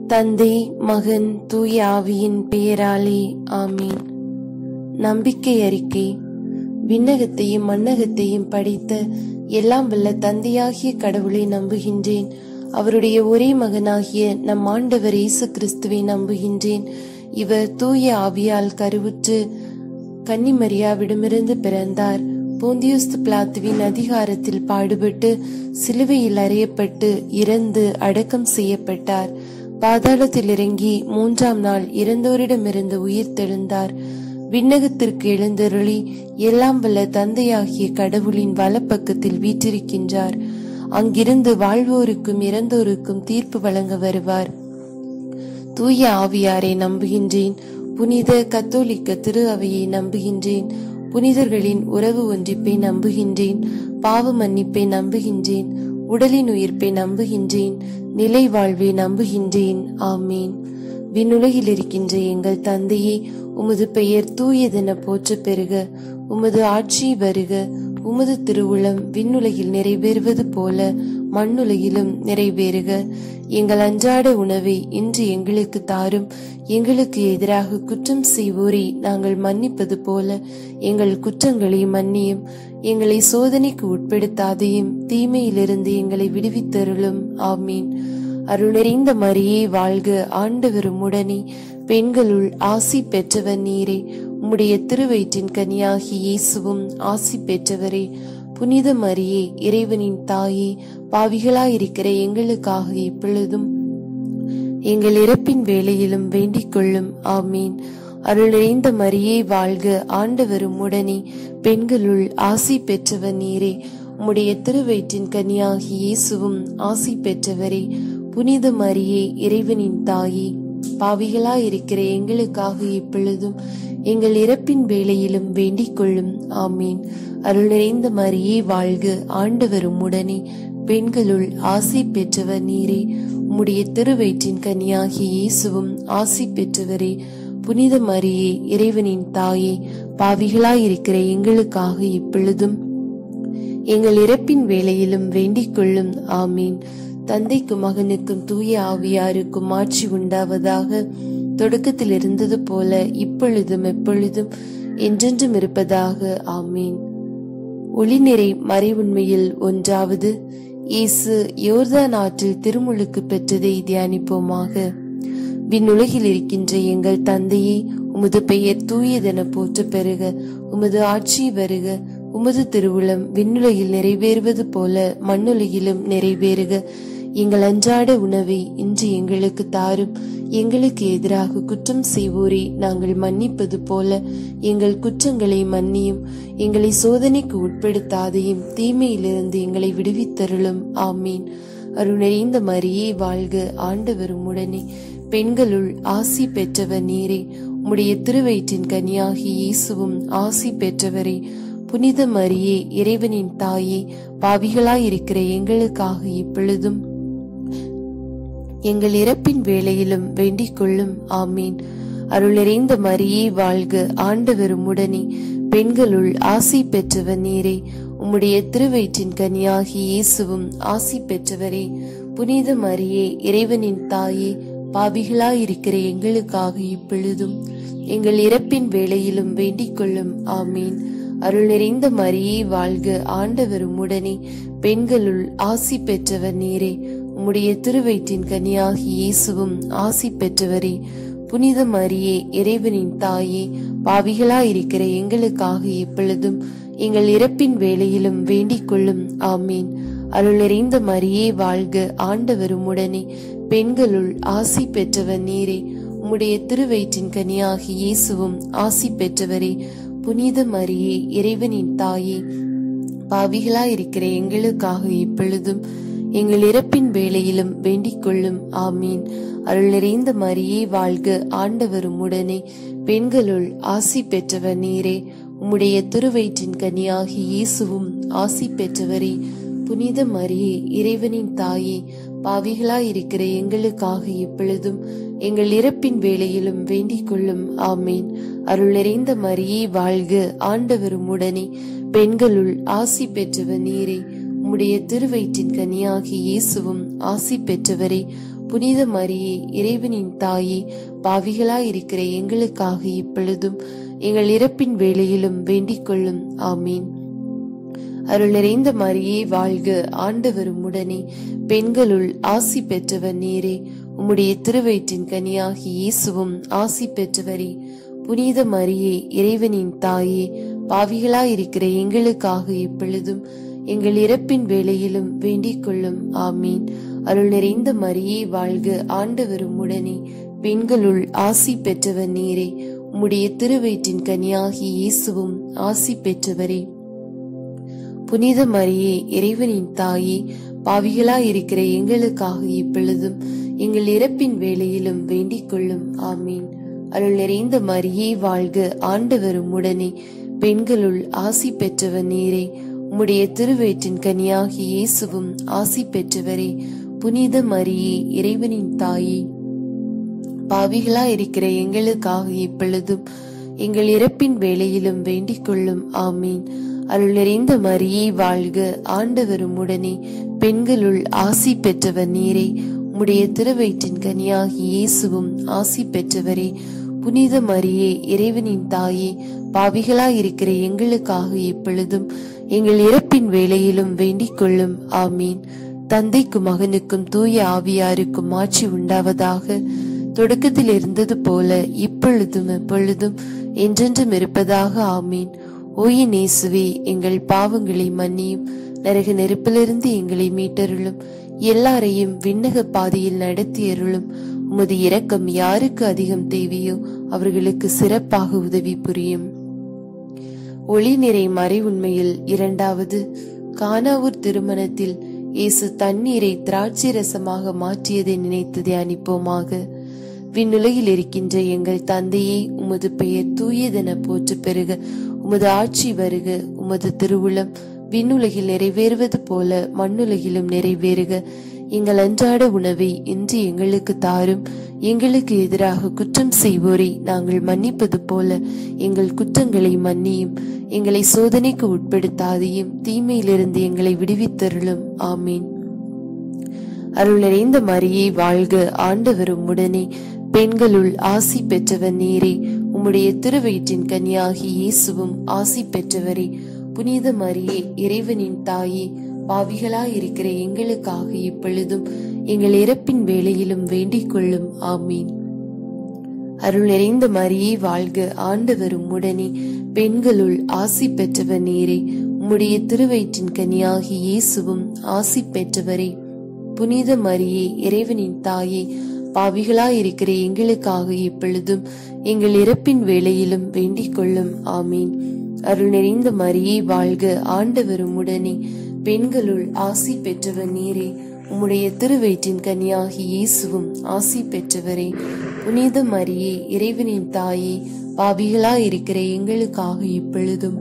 தந்தை மகன் தூய ஆவியின் பெயராலே ஆமீன் நம்பிக்கை அறிக்கை விண்ணகத்தையும் மண்ணகத்தையும் படைத்த எல்லாம் வல்ல தந்தையாகிய கடவுளை நம்புகின்றேன் அவருடைய ஒரே மகனாகிய நம் ஆண்டவர் இயேசு கிறிஸ்துவை நம்புகின்றேன் இவர் தூய ஆவியால் கருவுற்று கன்னிமரியாவிடமிருந்து பிறந்தார் போந்தியுஸ்து பிளாத்துவின் அதிகாரத்தில் பாடுபட்டு சிலுவையில் அறையப்பட்டு இறந்து அடக்கம் செய்யப்பட்டார் பாதாளத்தில் இறங்கி மூன்றாம் நாள் இறந்தோரிடமிருந்து உயிர் தெழுந்தார் விண்ணகத்திற்கு எழுந்தருளி எல்லாம் வல்ல தந்தையாகிய கடவுளின் வலப்பக்கத்தில் வீற்றிருக்கின்றார் அங்கிருந்து வாழ்வோருக்கும் இறந்தோருக்கும் தீர்ப்பு வழங்க வருவார் தூய ஆவியாரை நம்புகின்றேன் புனித கத்தோலிக்க திரு அவையை நம்புகின்றேன் புனிதர்களின் உறவு ஒன்றிப்பை நம்புகின்றேன் பாவ மன்னிப்பை நம்புகின்றேன் உடலின் உயிர்ப்பை நம்புகின்றேன் நிலை வாழ்வை நம்புகின்றேன் ஆமீன் விண்ணுலகில் இருக்கின்ற எங்கள் தந்தையே உமது பெயர் தூயதென போற்ற பெறுக உமது ஆட்சி வருக உமது திருவுளம் விண்ணுலகில் நிறைவேறுவது போல மண்ணுலகிலும் நிறைவேறுக எங்கள் அன்றாட உணவை இன்று எங்களுக்கு தாரும் எங்களுக்கு எதிராக குற்றம் செய்வோரை நாங்கள் மன்னிப்பது போல எங்கள் குற்றங்களை மன்னியும் எங்களை சோதனைக்கு உட்படுத்தாதையும் தீமையிலிருந்து எங்களை விடுவித்தருளும் ஆமீன் அருளறிந்த மரியே வாழ்க ஆண்டவரும் உடனே பெண்களுள் ஆசி பெற்றவர் நீரே உம்முடைய திருவயிற்றின் கனியாகி இயேசுவும் ஆசி பெற்றவரே புனித மரியே இறைவனின் தாயே பாவிகளாயிருக்கிற எங்களுக்காக இப்பொழுதும் எங்கள் இறப்பின் வேளையிலும் வேண்டிக் கொள்ளும் ஆமீன் அருளிறைந்த மரியே வாழ்க ஆண்டவரும் உடனே பெண்களுள் ஆசி பெற்றவர் நீரே உம்முடைய திருவயிற்றின் கனியாகி இயேசுவும் ஆசி பெற்றவரே புனித மரியே இறைவனின் தாயே பாவிகளாயிருக்கிற எங்களுக்காக இப்பொழுதும் எங்கள் இறப்பின் வேளையிலும் வேண்டிக் கொள்ளும் ஆமீன் அருள் நிறைந்த மரியே வாழ்க ஆண்டவரும் உடனே பெண்களுள் ஆசி பெற்றவர் நீரே உம்முடைய திருவயிற்றின் கனியாகி இயேசுவும் ஆசி பெற்றவரே புனித மரியே இறைவனின் தாயே பாவிகளாயிருக்கிற எங்களுக்காக இப்பொழுதும் எங்கள் இறப்பின் வேளையிலும் வேண்டிக் கொள்ளும் ஆமீன் தந்தைக்கும் மகனுக்கும் தூய ஆவியாருக்கும் ஆட்சி உண்டாவதாக தொடக்கத்தில் இருந்தது போல இப்பொழுதும் எப்பொழுதும் என்றென்றும் இருப்பதாக ஆமீன் ஒளிநிறை மறை உண்மையில் ஒன்றாவது இயேசு யோர்தான் ஆற்றில் திருமுழுக்கு பெற்றதை தியானிப்போமாக விண்ணுலகில் இருக்கின்ற எங்கள் தந்தையே உமது பெயர் தூயதென போற்ற பெறுக உமது ஆட்சி வருக உமது திருவுளம் விண்ணுலகில் நிறைவேறுவது போல மண்ணுலகிலும் நிறைவேறுக எங்கள் அன்றாட உணவை இன்று எங்களுக்கு தாரும் எங்களுக்கு எதிராக குற்றம் செய்வோரை நாங்கள் மன்னிப்பது போல எங்கள் குற்றங்களை மன்னியும் எங்களை சோதனைக்கு உட்படுத்தாதையும் தீமையிலிருந்து எங்களை விடுவித்தருளும் ஆமீன் அருணறிந்த மரியே வாழ்க ஆண்டவரும் உடனே பெண்களுள் ஆசி பெற்றவர் நீரே உம்முடைய திருவயிற்றின் கனியாகி இயேசுவும் ஆசி பெற்றவரே புனித மரியே இறைவனின் தாயே பாவிகளாயிருக்கிற எங்களுக்காக இப்பொழுதும் எங்கள் இறப்பின் வேளையிலும் வேண்டிக் கொள்ளும் ஆமீன் அருளறிந்த மரியே வாழ்க ஆண்டவரும் உடனே பெண்களுள் ஆசி பெற்றவர் நீரே உம்முடைய திருவயிற்றின் கனியாகி இயேசுவும் ஆசி பெற்றவரே புனித மரியே இறைவனின் தாயே பாவிகளாயிருக்கிற எங்களுக்காக இப்பொழுதும் எங்கள் இறப்பின் வேளையிலும் வேண்டிக் கொள்ளும் ஆமீன் அருள் நிறைந்த மரியே வாழ்க ஆண்டவரும் உடனே பெண்களுள் ஆசி பெற்றவர் நீரே உம்முடைய திருவயிற்றின் கனியாகி இயேசுவும் ஆசி பெற்றவரே புனித மரியே இறைவனின் தாயே பாவிகளாயிருக்கிற எங்களுக்காக இப்பொழுதும் எங்கள் இறப்பின் வேளையிலும் வேண்டிக் கொள்ளும் ஆமீன் அருள் நிறைந்த மரியே வாழ்க ஆண்டவரும் உடனே பெண்களுள் ஆசி பெற்றவர் நீரே உம்முடைய திருவயிற்றின் கனியாகி இயேசுவும் ஆசி பெற்றவரே புனித மரியே இறைவனின் தாயே பாவிகளாயிருக்கிற எங்களுக்காக இப்பொழுதும் எங்கள் இறப்பின் வேளையிலும் வேண்டிக் கொள்ளும் ஆமீன் அருள் நிறைந்த மரியே வாழ்க ஆண்டவரும் உடனே பெண்களுள் ஆசி பெற்றவர் நீரே உம்முடைய திருவயிற்றின் கனியாகி இயேசுவும் ஆசி பெற்றவரே புனித மரியே இறைவனின் தாயே பாவிகளாயிருக்கிற எங்களுக்காக இப்பொழுதும் எங்கள் இறப்பின் வேளையிலும் வேண்டிக் கொள்ளும் ஆமீன் அருள் நிறைந்த மரியே வாழ்க ஆண்டவரும் உடனே பெண்களுள் ஆசி பெற்றவர் நீரே உம்முடைய திருவயிற்றின் கனியாகி இயேசுவும் ஆசி பெற்றவரே புனித மரியே இறைவனின் தாயே பாவிகளாயிருக்கிற எங்களுக்காக இப்பொழுதும் எங்கள் இறப்பின் வேளையிலும் வேண்டிக் கொள்ளும் ஆமீன் அருள் நிறைந்த மரியே வாழ்க ஆண்டவரும் உடனே பெண்களுள் ஆசி பெற்றவர் நீரே உம்முடைய திருவயிற்றின் கனியாகி இயேசுவும் ஆசி பெற்றவரே புனித மரியே இறைவனின் தாயே பாவிகளாயிருக்கிற எங்களுக்காக இப்பொழுதும் எங்கள் இறப்பின் வேளையிலும் வேண்டிக் கொள்ளும் ஆமீன் அருள் நிறைந்த மரியே வாழ்க ஆண்டவரும் உடனே பெண்களுள் ஆசி பெற்றவர் நீரே உம்முடைய திருவயிற்றின் கனியாகி இயேசுவும் ஆசி பெற்றவரே புனித மரியே இறைவனின் தாயே பாவிகளாயிருக்கிற எங்களுக்காக இப்பொழுதும் எங்கள் இறப்பின் வேளையிலும் வேண்டிக் கொள்ளும் ஆமீன் அருள் நிறைந்த மரியே வாழ்க ஆண்டவரும் உடனே பெண்களுள் ஆசி பெற்றவர் நீரே உம்முடைய திருவயிற்றின் கனியாகி இயேசுவும் ஆசி பெற்றவரே புனித மரியே இறைவனின் தாயே பாவிகளா இருக்கிற எங்களுக்காக இப்பொழுதும் எங்கள் இறப்பின் வேளையிலும் வேண்டிக் கொள்ளும் ஆமீன் அருள் நிறைந்த மரியே வாழ்க ஆண்டவரும் உடனே பெண்களுள் ஆசி பெற்றவர் நீரே உம்முடைய திருவயிற்றின் கனியாகி இயேசுவும் ஆசி பெற்றவரே புனித மரியே இறைவனின் தாயே பாவிகளாயிருக்கிற எங்களுக்காக இப்பொழுதும் எங்கள் இறப்பின் வேளையிலும் வேண்டிக் கொள்ளும் ஆமீன் தந்தைக்கும் மகனுக்கும் தூய ஆவியாருக்கும் ஆட்சி உண்டாவதாக தொடக்கத்தில் இருந்தது போல இப்பொழுதும் எப்பொழுதும் என்றென்றும் இருப்பதாக ஆமீன் ஓய நேசுவே எங்கள் பாவங்களை மன்னியும் நரக நெருப்பிலிருந்து எங்களை மீட்டருளும் எல்லாரையும் விண்ணக பாதையில் நடத்தியருளும் உமது இரக்கம் யாருக்கு அதிகம் தேவையோ அவர்களுக்கு சிறப்பாக உதவி புரியும் ஒளி நிறை மறை உண்மையில் இரண்டாவது கானாவூர் திருமணத்தில் இயேசு தண்ணீரை திராட்சை ரசமாக மாற்றியதை நினைத்து தியானிப்போமாக விண்ணுலகில் இருக்கின்ற எங்கள் தந்தையே உமது பெயர் தூயதென போற்று பெருக உமது ஆட்சி வருக உமது திருவுளம் விண்ணுலகில் நிறைவேறுவது போல மண்ணுலகிலும் நிறைவேறுக எங்கள் அன்றாட உணவை இன்று எங்களுக்கு தாரும் எங்களுக்கு எதிராக குற்றம் செய்வோரை நாங்கள் மன்னிப்பது போல எங்கள் குற்றங்களை மன்னியும் எங்களை சோதனைக்கு உட்படுத்தாதையும் தீமையிலிருந்து எங்களை விடுவித்தருளும் ஆமீன் அருள் நிறைந்த மரியை வாழ்க ஆண்டவரும் உடனே பெண்களுள் ஆசி பெற்றவர் நீரே உம்முடைய திருவயிற்றின் கன்னியாகி இயேசுவும் ஆசி பெற்றவரே புனித மரியே இறைவனின் தாயே பாவிகளாயிருக்கிற எங்களுக்காக இப்பொழுதும் எங்கள் இறப்பின் வேளையிலும் வேண்டிக் கொள்ளும் ஆமீன் அருள் நிறைந்த மரியே வாழ்க ஆண்டவரும் உடனே பெண்களுள் ஆசி பெற்றவர் நீரே உம்முடைய திருவயிற்றின் கனியாகி இயேசுவும் ஆசி பெற்றவரே புனித மரியே இறைவனின் தாயே பாவிகளாயிருக்கிற எங்களுக்காக இப்பொழுதும் எங்கள் இறப்பின் வேளையிலும் வேண்டிக் கொள்ளும் ஆமீன் அருள் நிறைந்த மரியே வாழ்க ஆண்டவரும் உடனே பெண்களுள் ஆசி பெற்றவர் நீரே உம்முடைய திருவயிற்றின் கனியாகி இயேசுவும் ஆசி பெற்றவரே புனித மரியே இறைவனின் தாயே பாவிகளாயிருக்கிற எங்களுக்காக இப்பொழுதும்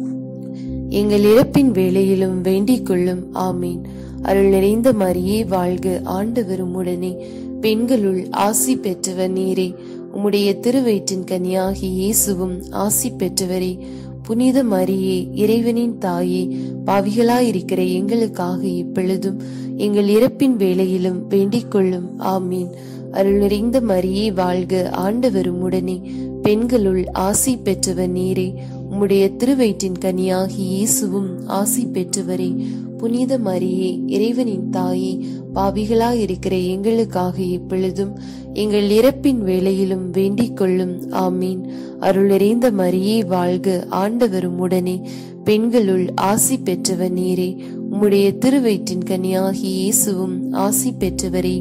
எங்கள் இறப்பின் வேளையிலும் வேண்டிக் கொள்ளும் ஆமீன் அருள் நிறைந்த மரியே வாழ்க ஆண்டவரும் உடனே பெண்களுள் ஆசி பெற்றவர் நீரே உம்முடைய திருவயிற்றின் கனியாகி இயேசுவும் ஆசி பெற்றவரே புனித மரியே இறைவனின் தாயே பாவிகளாயிருக்கிற எங்களுக்காக இப்பொழுதும் எங்கள் இறப்பின் வேளையிலும் வேண்டிக் கொள்ளும் ஆமீன் அருள் நிறைந்த மரியே வாழ்க ஆண்டவரும் உடனே பெண்களுள் ஆசி பெற்றவர் நீரே உம்முடைய திருவயிற்றின் கனியாகி இயேசுவும் ஆசி பெற்றவரே புனித மரியே இறைவனின் தாயே பாவிகளாயிருக்கிற எங்களுக்காக இப்பொழுதும் எங்கள் இறப்பின் வேளையிலும் வேண்டிக் கொள்ளும் ஆமீன் அருள் நிறைந்த மரியே வாழ்க ஆண்டவரும் உடனே பெண்களுள் ஆசி பெற்றவர் நீரே உம்முடைய திருவயிற்றின் கனியாகி இயேசுவும் ஆசி பெற்றவரே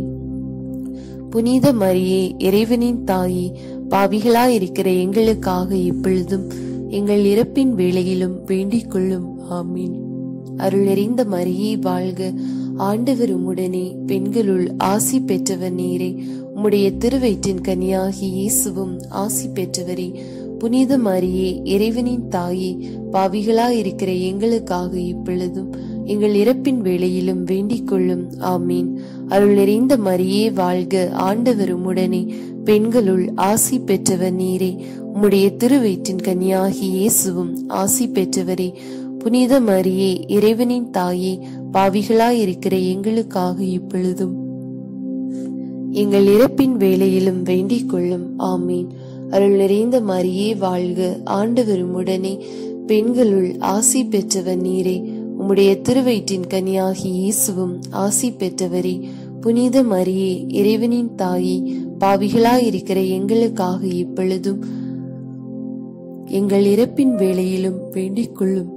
புனித மரியே இறைவனின் தாயே பாவிகளாயிருக்கிற எங்களுக்காக இப்பொழுதும் எங்கள் இறப்பின் வேளையிலும் வேண்டிக் கொள்ளும் ஆமீன் அருள் நிறைந்த மரியே வாழ்க ஆண்டவர் உம்முடனே பெண்களுள் ஆசி பெற்றவர் நீரே உம்முடைய திருவயிற்றின் கனியாகி இயேசுவும் ஆசி பெற்றவரே புனித மரியே இறைவனின் தாயே பாவிகளாயிருக்கிற எங்களுக்காக இப்பொழுதும் எங்கள் இறப்பின் வேளையிலும் வேண்டிக் கொள்ளும் ஆமீன் அருள் நிறைந்த மரியே வாழ்க ஆண்டவர் உம்முடனே பெண்களுள் ஆசி பெற்றவர் நீரே உம்முடைய திருவயிற்றின் கனியாகி இயேசுவும் ஆசி பெற்றவரே புனித மரியே இறைவனின் தாயே பாவிகளாயிருக்கிற எங்களுக்காக இப்பொழுதும் எங்கள் இறப்பின் வேளையிலும் வேண்டிக் கொள்ளும் ஆமீன் அருள் நிறைந்த மரியே வாழ்க ஆண்டவர் உடனே பெண்களுள் ஆசி பெற்றவர் நீரே உம்முடைய திருவயிற்றின் கனியாகி இயேசுவும் ஆசி பெற்றவரே புனித மரியே இறைவனின் தாயே பாவிகளாயிருக்கிற எங்களுக்காக இப்பொழுதும் எங்கள் இறப்பின் வேளையிலும் வேண்டிக் கொள்ளும்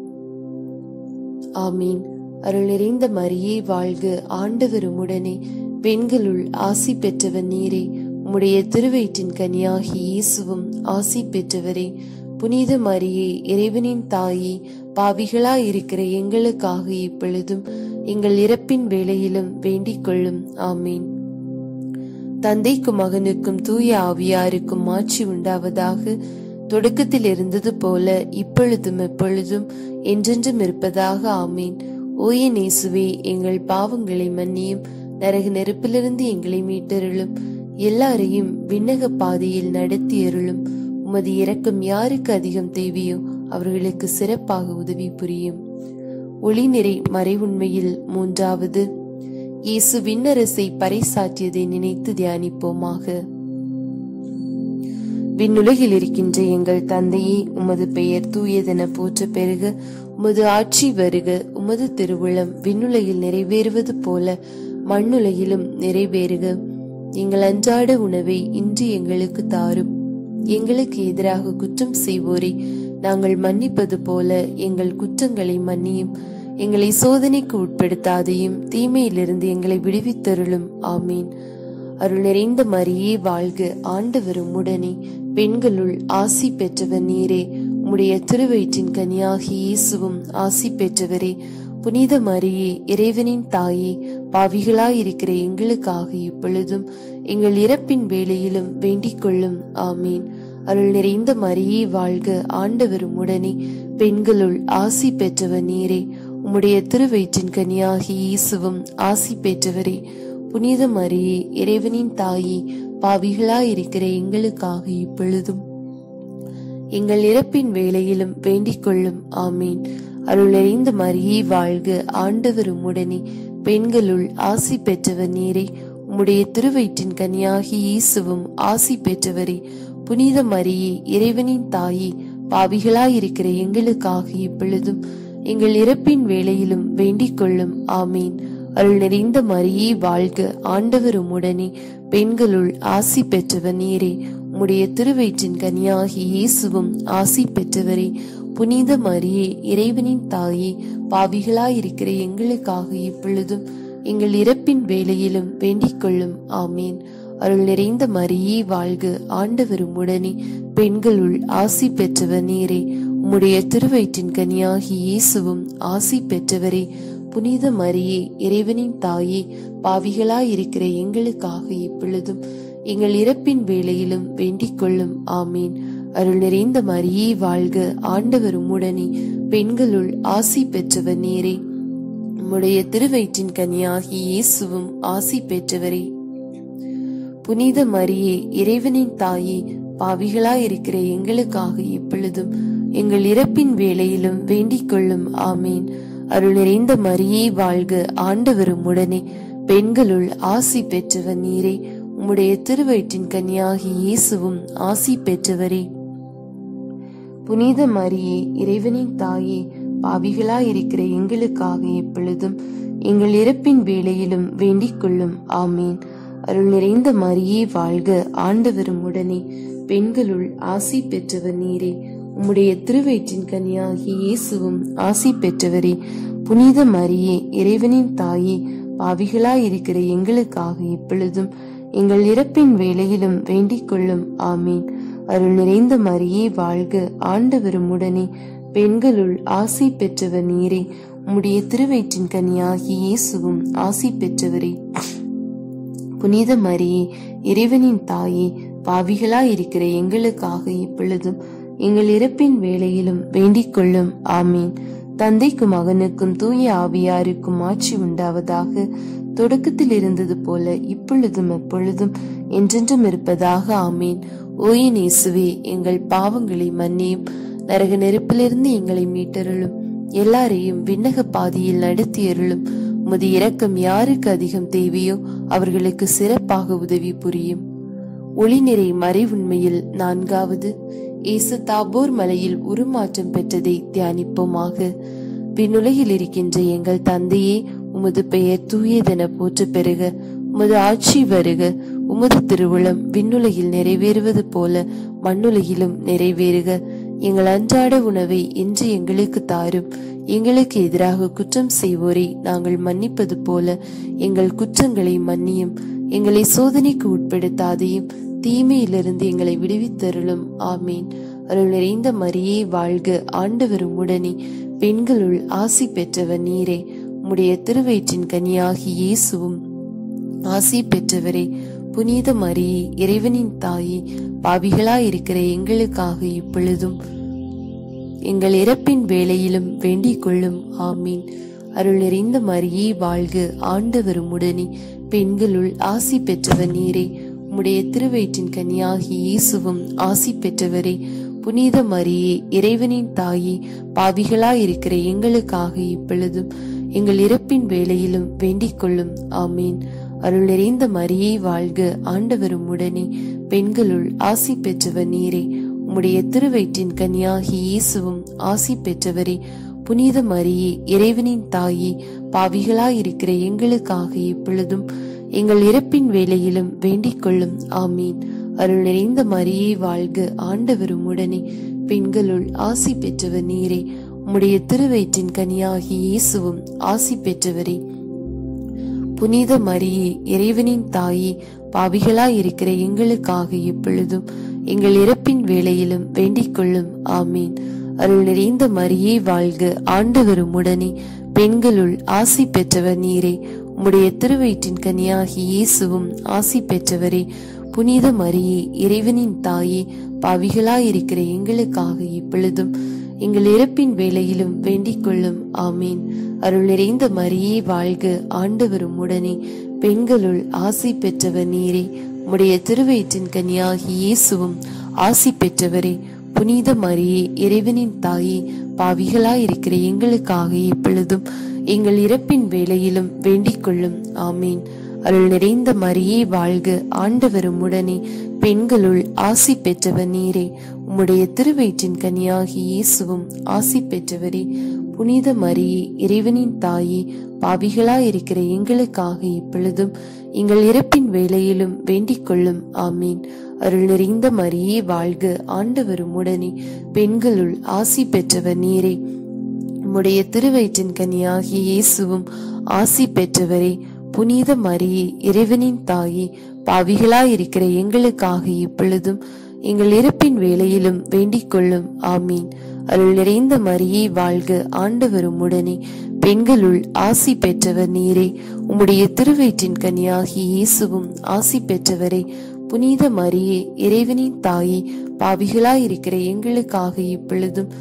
ஆமீன் அருள் நிறைந்த மரியே வாழ்க ஆண்டவர் உடனே பெண்களுள் ஆசி பெற்றவர் நீரே உம்முடைய திருவயிற்றின் கனியாகி இயேசுவும் ஆசி பெற்றவரே புனித மரியே இறைவனின் தாயே பாவிகளாயிருக்கிற எங்களுக்காக இப்பொழுதும் எங்கள் இறப்பின் வேளையிலும் வேண்டிக் கொள்ளும் ஆமீன் தந்தைக்கும் மகனுக்கும் தூய ஆவியாருக்கும் மாட்சி உண்டாவதாக தொடக்கத்தில் இருந்தது போல இப்பொழுதும் எப்பொழுதும் என்றென்றும் இருப்பதாக ஆமீன் ஓய நேசுவே எங்கள் பாவங்களை மன்னியும் நரக நெருப்பிலிருந்து எங்களை மீட்டருளும் எல்லாரையும் விண்ணக பாதையில் நடத்தி அருளும் உமது இரக்கம் யாருக்கு அதிகம் தேவையோ அவர்களுக்கு சிறப்பாக உதவி புரியும் ஒளி நிறை மறைவுண்மையில் மூன்றாவது இயேசு விண்ணரசை பறைசாற்றியதை நினைத்து தியானிப்போமாக விண்ணுலகில் இருக்கின்ற எங்கள் தந்தையே உமது பெயர் தூயதென போற்ற பெருக உமது ஆட்சி வருக உமது திருவுளம் விண்ணுலகில் நிறைவேறுவது போல மண்ணுலகிலும் நிறைவேறுக எங்கள் அன்றாட உணவை இன்று எங்களுக்கு தாரும் எங்களுக்கு எதிராக குற்றம் செய்வோரை நாங்கள் மன்னிப்பது போல எங்கள் குற்றங்களை மன்னியும் எங்களை சோதனைக்கு உட்படுத்தாதையும் தீமையிலிருந்து எங்களை விடுவித்தருளும் ஆமீன் அருள் நிறைந்த மரியே வாழ்க ஆண்டவர் உடனே பெண்களுள் ஆசி பெற்றவர் நீரே உம்முடைய திருவயிற்றின் கனியாகி இயேசுவும் ஆசி பெற்றவரே புனித மரியே இறைவனின் தாயே பாவிகளாயிருக்கிற எங்களுக்காக இப்பொழுதும் எங்கள் இறப்பின் வேளையிலும் வேண்டிக் கொள்ளும் ஆமீன் அருள் நிறைந்த மரியே வாழ்க ஆண்டவர் உடனே பெண்களுள் ஆசி பெற்றவர் நீரே உம்முடைய திருவயிற்றின் கனியாகி இயேசுவும் ஆசி பெற்றவரே புனித மரியே இறைவனின் தாயே பாவிகளாயிருக்கிற எங்களுக்காக இப்பொழுதும் எங்கள் இறப்பின் வேளையிலும் வேண்டிக் கொள்ளும் ஆமீன் அருள் நிறைந்த மரியே வாழ்க ஆண்டவர் உடனே பெண்களுள் ஆசி பெற்றவர் நீரே உம்முடைய திருவயிற்றின் கனியாகி இயேசுவும் ஆசி பெற்றவரே புனித மரியே இறைவனின் தாயே பாவிகளாயிருக்கிற எங்களுக்காக இப்பொழுதும் எங்கள் இறப்பின் வேளையிலும் வேண்டிக் கொள்ளும் ஆமீன் அருள் நிறைந்த மரியே வாழ்க ஆண்டவர் உடனே பெண்களுள் ஆசி பெற்றவர் நீரே உம்முடைய திருவயிற்றின் கனியாகி இயேசுவும் ஆசி பெற்றவரே புனித மரியே இறைவனின் தாயே பாவிகளாயிருக்கிற எங்களுக்காக இப்பொழுதும் எங்கள் இறப்பின் வேளையிலும் வேண்டிக் கொள்ளும் ஆமீன் அருள் நிறைந்த மரியே வாழ்க ஆண்டவர் உடனே பெண்களுள் ஆசி பெற்றவர் நீரே உம்முடைய திருவயிற்றின் கனியாகி இயேசுவும் ஆசி பெற்றவரே புனித மரியே இறைவனின் தாயே பாவிகளாயிருக்கிற எங்களுக்காக இப்பொழுதும் எங்கள் இறப்பின் வேளையிலும் வேண்டிக் கொள்ளும் ஆமீன் அருள் நிறைந்த மரியே வாழ்க ஆண்டவர் உம்முடனே பெண்களுள் ஆசி பெற்றவர் நீரே உம்முடைய திருவயிற்றின் கனியாகி இயேசுவும் ஆசி பெற்றவரே புனித மரியே இறைவனின் தாயே பாவிகளாயிருக்கிற எங்களுக்காக இப்பொழுதும் எங்கள் இறப்பின் வேளையிலும் வேண்டிக் கொள்ளும் ஆமீன் அருள் நிறைந்த மரியே வாழ்க ஆண்டவர் உடனே பெண்களுள் ஆசி பெற்றவர் நீரே உம்முடைய திருவயிற்றின் கன்னியாகி இயேசுவும் ஆசி பெற்றவரே புனித மரியே இறைவனின் தாயே பாவிகளாயிருக்கிற எங்களுக்காக எப்பொழுதும் எங்கள் இறப்பின் வேளையிலும் வேண்டிக் கொள்ளும் ஆமீன் அருள் நிறைந்த மரியே வாழ்க ஆண்டவரும் உடனே பெண்களுள் ஆசி பெற்றவர் நீரே உம்முடைய திருவயிற்றின் கன்னியாகி இயேசுவும் ஆசி பெற்றவரே புனித மரியே இறைவனின் தாயே பாவிகளாயிருக்கிற எங்களுக்காக எப்பொழுதும் எங்கள் இறப்பின் வேளையிலும் வேண்டிக் கொள்ளும் ஆமீன் அருள் நிறைந்த மரியே வாழ்க ஆண்டவரும் உடனே பெண்களுள் ஆசி பெற்றவர் நீரே உம்முடைய திருவயிற்றின் கன்னியாகி இயேசுவும் ஆசி பெற்றவரே புனித மரியே இறைவனின் தாயே பாவிகளாயிருக்கிற எங்களுக்காக இப்பொழுதும் எங்கள் இறப்பின் வேளையிலும் வேண்டிக் கொள்ளும் ஆமீன் தந்தைக்கும் மகனுக்கும் தூய ஆவியாருக்கும் ஆட்சி உண்டாவதாக தொடக்கத்தில் இருந்தது போல இப்பொழுதும் எப்பொழுதும் என்றென்றும் இருப்பதாக ஆமீன் ஓய நேசுவே எங்கள் பாவங்களை மன்னியும் நரக நெருப்பிலிருந்து எங்களை மீட்டருளும் எல்லாரையும் விண்ணக பாதையில் நடத்தி அருளும் உமது இரக்கம் யாருக்கு அதிகம் தேவையோ அவர்களுக்கு சிறப்பாக உதவி புரியும் ஒளிநிறை மறைவுண்மையில் நான்காவது இயேசு தாபோர் மலையில் உருமாற்றம் பெற்றதை தியானிப்போமாக விண்ணுலகில் இருக்கின்ற எங்கள் தந்தையே உமது பெயர் தூயதென போற்று பெறுக உமது ஆட்சி வருக உமது திருவுளம் விண்ணுலகில் நிறைவேறுவது போல மண்ணுலகிலும் நிறைவேறுக எங்கள் அன்றாட உணவை இன்று எங்களுக்கு தாரும் எங்களுக்கு எதிராக குற்றம் செய்வோரை நாங்கள் மன்னிப்பது போல எங்கள் குற்றங்களை மன்னியும் எங்களை சோதனைக்கு உட்படுத்தாதையும் தீமையிலிருந்து எங்களை விடுவித்தருளும் ஆமீன் அருள் நிறைந்த மரியே வாழ்க ஆண்டவர் உடனே பெண்களுள் ஆசி பெற்றவர் நீரே உம்முடைய திருவயிற்றின் கனியாகி இயேசுவும் ஆசி பெற்றவரே புனித மரியே இறைவனின் தாயே பாவிகளாயிருக்கிற எங்களுக்காக இப்பொழுதும் எங்கள் இறப்பின் வேளையிலும் வேண்டிக் கொள்ளும் ஆமீன் அருள் நிறைந்த மரியே வாழ்க ஆண்டவரும் உடனே பெண்களுள் ஆசி பெற்றவர் நீரே உம்முடைய திருவயிற்றின் கனியாகி இயேசுவும் ஆசி பெற்றவரே புனித மரியே இறைவனின் தாயே பாவிகளாயிருக்கிற எங்களுக்காக இப்பொழுதும் எங்கள் இறப்பின் வேளையிலும் வேண்டிக் கொள்ளும் ஆமீன் அருள் நிறைந்த மரியே வாழ்க ஆண்டவரும் உடனே பெண்களுள் ஆசி பெற்றவர் நீரே உம்முடைய திருவயிற்றின் கனியாகி இயேசுவும் ஆசி பெற்றவரே புனித மரியே இறைவனின் தாயே பாவிகளாயிருக்கிற எங்களுக்காக இப்பொழுதும் எங்கள் இறப்பின் வேளையிலும் வேண்டிக் கொள்ளும் ஆமீன் அருள் நிறைந்த மரியே வாழ்க ஆண்டவரும் உடனே பெண்களுள் ஆசி பெற்றவர் நீரே உம்முடைய திருவயிற்றின் கனியாகி இயேசுவும் ஆசி பெற்றவரே புனித மரியே இறைவனின் தாயே பாவிகளாயிருக்கிற எங்களுக்காக இப்பொழுதும் எங்கள் இறப்பின் வேளையிலும் வேண்டிக் கொள்ளும் ஆமீன் அருள் நிறைந்த மரியே வாழ்க ஆண்டவரும் உடனே பெண்களுள் ஆசி பெற்றவர் நீரே உம்முடைய திருவயிற்றின் கனியாகி இயேசுவும் ஆசி பெற்றவரே புனித மரியே இறைவனின் தாயே பாவிகளாயிருக்கிற எங்களுக்காக இப்பொழுதும் எங்கள் இறப்பின் வேளையிலும் வேண்டிக் கொள்ளும் ஆமீன் அருள் நிறைந்த மரியே வாழ்க ஆண்டவரும் உடனே பெண்களுள் ஆசி பெற்றவர் நீரே உம்முடைய திருவயிற்றின் கனியாகி இயேசுவும் ஆசி பெற்றவரே புனித மரியே இறைவனின் தாயே பாவிகளாயிருக்கிற எங்களுக்காக இப்பொழுதும் எங்கள் இறப்பின் வேளையிலும் வேண்டிக் கொள்ளும் ஆமீன் அருள் நிறைந்த மரியே வாழ்க ஆண்டவரும் உடனே பெண்களுள் ஆசி பெற்றவர் நீரே உம்முடைய திருவயிற்றின் கனியாகி இயேசுவும் ஆசி பெற்றவரே புனித மரியே இறைவனின் தாயே பாவிகளாயிருக்கிற எங்களுக்காக இப்பொழுதும் எங்கள் இறப்பின் வேளையிலும் வேண்டிக் கொள்ளும் ஆமீன் அருள் நிறைந்த மரியே வாழ்க ஆண்டவரும் உடனே பெண்களுள் ஆசி பெற்றவர் நீரே உம்முடைய திருவயிற்றின் கனியாகி இயேசுவும் ஆசி பெற்றவரே புனித மரியே இறைவனின் தாயே பாவிகளாயிருக்கிற எங்களுக்காக இப்பொழுதும் எங்கள் இறப்பின் வேளையிலும் வேண்டிக் கொள்ளும் ஆமீன் அருள் நிறைந்த மரியே வாழ்க ஆண்டவரும் உடனே பெண்களுள் ஆசி பெற்றவர் நீரே உம்முடைய திருவயிற்றின் கனியாகி இயேசுவும் ஆசி பெற்றவரே புனித மரியே இறைவனின் தாயே பாவிகளாயிருக்கிற எங்களுக்காக இப்பொழுதும்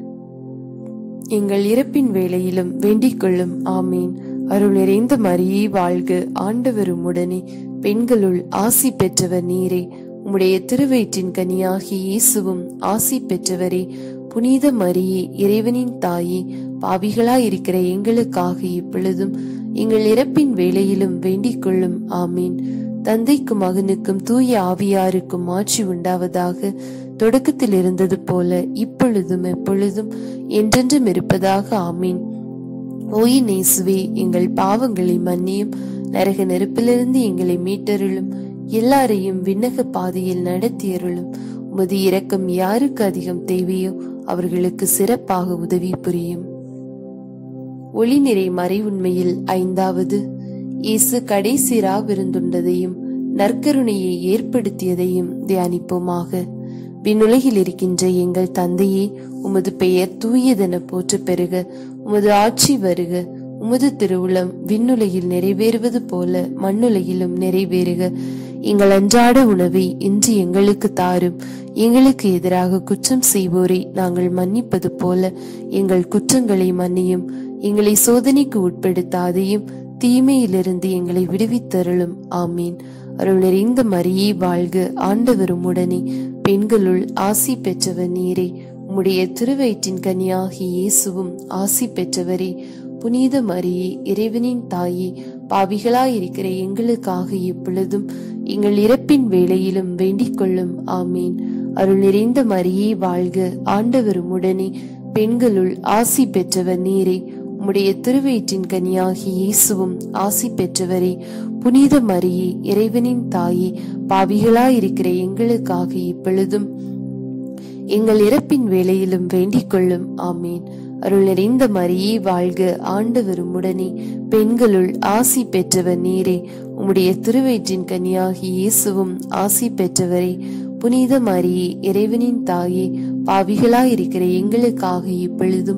எங்கள் இறப்பின் வேளையிலும் வேண்டிக் கொள்ளும் ஆமீன் அருள் நிறைந்த மரியே வாழ்க ஆண்டவரும் உடனே பெண்களுள் ஆசி பெற்றவர் நீரே உம்முடைய திருவயிற்றின் கனியாகி இயேசுவும் ஆசி பெற்றவரே புனித மரியே இறைவனின் தாயே பாவிகளாயிருக்கிற எங்களுக்காக இப்பொழுதும் எங்கள் இறப்பின் வேளையிலும் வேண்டிக் கொள்ளும் ஆமீன் தந்தைக்கும் மகனுக்கும் தூய ஆவியாருக்கும் ஆட்சி உண்டாவதாக தொடக்கத்தில் இருந்தது போல இப்பொழுதும் எப்பொழுதும் என்றென்றும் இருப்பதாக ஆமீன் ஓய் நேசுவே எங்கள் பாவங்களை மன்னியும் நரக நெருப்பிலிருந்து எங்களை மீட்டருளும் எல்லாரையும் விண்ணக பாதையில் நடத்தியருளும் உமது இரக்கம் யாருக்கு அதிகம் தேவையோ அவர்களுக்கு சிறப்பாக உதவி புரியும் ஒளிநிறை மறை உண்மையில் ஐந்தாவது இயேசு கடைசி ரா விருந்துண்டதையும் நற்கருணையை ஏற்படுத்தியதையும் தியானிப்போமாக விண்ணுலகில் இருக்கின்ற எங்கள் தந்தையே உமது பெயர் தூயதென போற்று பெறுக உமது ஆட்சி வருக உமது திருவுளம் விண்ணுலகில் நிறைவேறுவது போல மண்ணுலகிலும் நிறைவேறுக எங்கள் அன்றாட உணவை இன்று எங்களுக்கு தாரும் எங்களுக்கு எதிராக குற்றம் செய்வோரை நாங்கள் மன்னிப்பது போல எங்கள் குற்றங்களை மன்னியும் எங்களை சோதனைக்கு உட்படுத்தாதையும் தீமையிலிருந்து எங்களை விடுவித்தருளும் ஆமீன் அருள் நிறைந்த மரியே வாழ்க ஆண்டவரும் உடனே பெண்களுள் ஆசி பெற்றவர் நீரே உம்முடைய திருவயிற்றின் கனியாகி இயேசுவும் ஆசி பெற்றவரே புனித மரியே இறைவனின் தாயே பாவிகளாயிருக்கிற எங்களுக்காக இப்பொழுதும் எங்கள் இறப்பின் வேளையிலும் வேண்டிக் கொள்ளும் ஆமீன் அருள் நிறைந்த மரியே வாழ்க ஆண்டவரும் உடனே பெண்களுள் ஆசி பெற்றவர் நீரே உம்முடைய திருவயிற்றின் கனியாகி இயேசுவும் ஆசி பெற்றவரே புனித மரியே இறைவனின் தாயே பாவிகளாயிருக்கிற எங்களுக்காக இப்பொழுதும் எங்கள் இறப்பின் வேளையிலும் வேண்டிக் கொள்ளும் ஆமீன் அருள் நிறைந்த மரியே வாழ்க ஆண்டவரும் உடனே பெண்களுள் ஆசி பெற்றவர் நீரே உம்முடைய திருவயிற்றின் கனியாகி இயேசுவும் ஆசி பெற்றவரே புனித மரியே இறைவனின் தாயே பாவிகளாயிருக்கிற எங்களுக்காக இப்பொழுதும்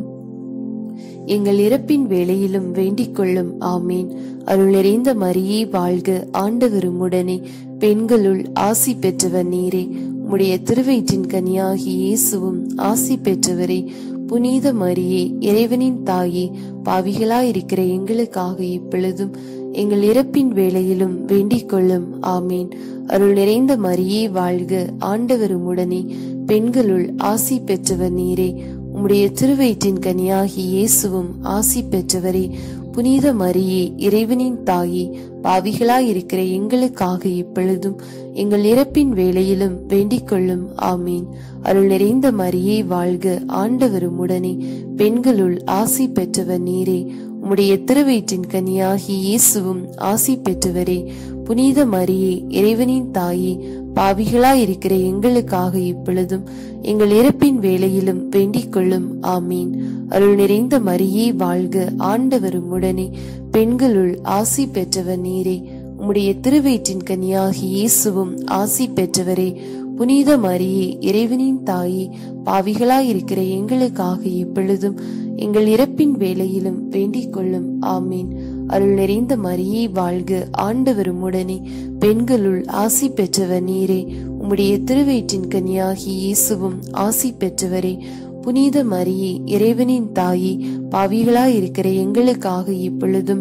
எங்கள் இறப்பின் வேளையிலும் வேண்டிக் கொள்ளும் ஆமீன் அருள் நிறைந்த மரியே வாழ்க ஆண்டவரும் உடனே பெண்களுள் ஆசி பெற்றவர் நீரே உம்முடைய திருவயிற்றின் கனியாகி இயேசுவும் ஆசி பெற்றவரே புனித மரியே இறைவனின் தாயே பாவிகளாயிருக்கிற எங்களுக்காக இப்பொழுதும் எங்கள் இறப்பின் வேளையிலும் வேண்டிக் கொள்ளும் ஆமீன் அருள் நிறைந்த மரியே வாழ்க ஆண்டவரும் உடனே பெண்களுள் ஆசி பெற்றவர் நீரே உம்முடைய திருவயிற்றின் கனியாகி இயேசுவும் ஆசி பெற்றவரே புனித மரியே இறைவனின் தாயே பாவிகளாயிருக்கிற எங்களுக்காக இப்பொழுதும் எங்கள் இறப்பின் வேளையிலும் வேண்டிக் கொள்ளும் ஆமீன் அருள் நிறைந்த மரியே வாழ்க ஆண்டவரும் உடனே பெண்களுள் ஆசி பெற்றவர் நீரே உம்முடைய திருவயிற்றின் கனியாகி இயேசுவும் ஆசி பெற்றவரே புனித மரியே இறைவனின் தாயே பாவிகளாயிருக்கிற எங்களுக்காக இப்பொழுதும் எங்கள் இறப்பின் வேளையிலும் வேண்டிக் கொள்ளும் ஆமீன் அருள் நிறைந்த மரியே வாழ்க ஆண்டவரும் உடனே பெண்களுள் ஆசி பெற்றவர் நீரே உம்முடைய திருவயிற்றின் கனியாகி இயேசுவும் ஆசி பெற்றவரே புனித மரியே இறைவனின் தாயே பாவிகளாயிருக்கிற எங்களுக்காக இப்பொழுதும் எங்கள் இறப்பின் வேளையிலும் வேண்டிக் கொள்ளும் ஆமீன் அருள் நிறைந்த மரியே வாழ்க ஆண்டவரும் உடனே பெண்களுள் ஆசி பெற்றவர் நீரே உம்முடைய திருவயிற்றின் கனியாகி இயேசுவும் ஆசி பெற்றவரே புனித மரியே இறைவனின் தாயே பாவிகளாயிருக்கிற எங்களுக்காக இப்பொழுதும்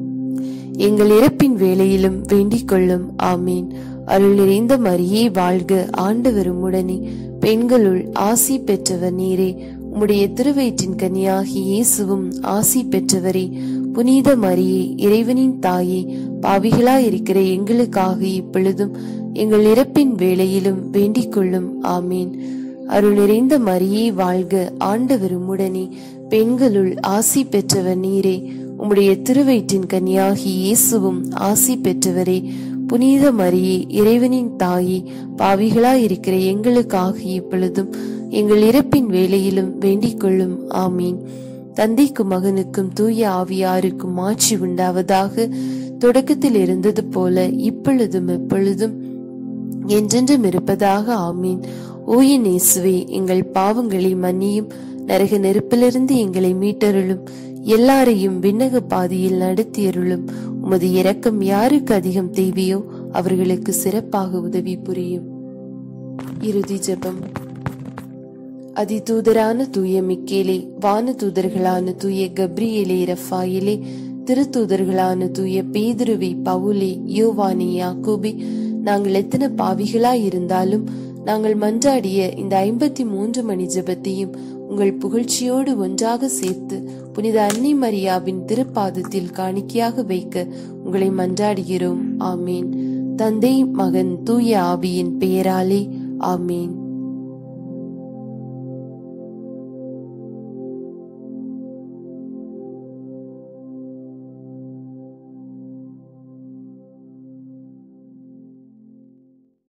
எங்கள் இறப்பின் வேளையிலும் வேண்டிக் கொள்ளும் ஆமீன் அருள் நிறைந்த மரியே வாழ்க ஆண்டவரும் உடனே பெண்களுள் ஆசி பெற்றவர் நீரே உம்முடைய திருவயிற்றின் கனியாகி இயேசுவும் ஆசி பெற்றவரே புனித மரியே இறைவனின் தாயே பாவிகளாயிருக்கிற எங்களுக்காக இப்பொழுதும் எங்கள் இறப்பின் வேளையிலும் வேண்டிக் கொள்ளும் ஆமீன் அருள் நிறைந்த மரியே வாழ்க ஆண்டவரும் உடனே பெண்களுள் ஆசி பெற்றவர் நீரே உம்முடைய திருவயிற்றின் கனியாகி இயேசுவும் ஆசி பெற்றவரே புனித மரியே இறைவனின் தாயே பாவிகளாயிருக்கிற எங்களுக்காக இப்பொழுதும் எங்கள் இறப்பின் வேளையிலும் வேண்டிக் கொள்ளும் ஆமீன் தந்தைக்கும் மகனுக்கும் தூய ஆவியாருக்கும் ஆட்சி உண்டாவதாக தொடக்கத்தில் இருந்தது போல இப்பொழுதும் எப்பொழுதும் என்றென்றும் இருப்பதாக ஆமீன் ஓய நேசுவே எங்கள் பாவங்களை மன்னியும் நரக நெருப்பிலிருந்து எங்களை மீட்டருளும் எல்லாரையும் விண்ணக பாதையில் நடத்தியருளும் உமது இரக்கம் யாருக்கு அதிகம் தேவையோ அவர்களுக்கு சிறப்பாக உதவி புரியும் இறுதி ஜெபம் அதிதூதரான தூய மிக்கேலே வான தூதர்களான தூய கப்ரியேலே ரஃபாயிலே திருத்தூதர்களான தூய பேதுருவி பவுலே யோவானே யாக்கோபே நாங்கள் எத்தனை பாவிகளாய் இருந்தாலும் நாங்கள் மன்றாடிய இந்த ஐம்பத்தி மூன்று மணி ஜெபத்தையும் உங்கள் புகழ்ச்சியோடு ஒன்றாக சேர்த்து புனித அன்னை மரியாவின் திருப்பாதத்தில் காணிக்கையாக வைக்க உங்களை மன்றாடுகிறோம் ஆமேன் தந்தை மகன் தூய ஆவியின் பெயராலே ஆமேன்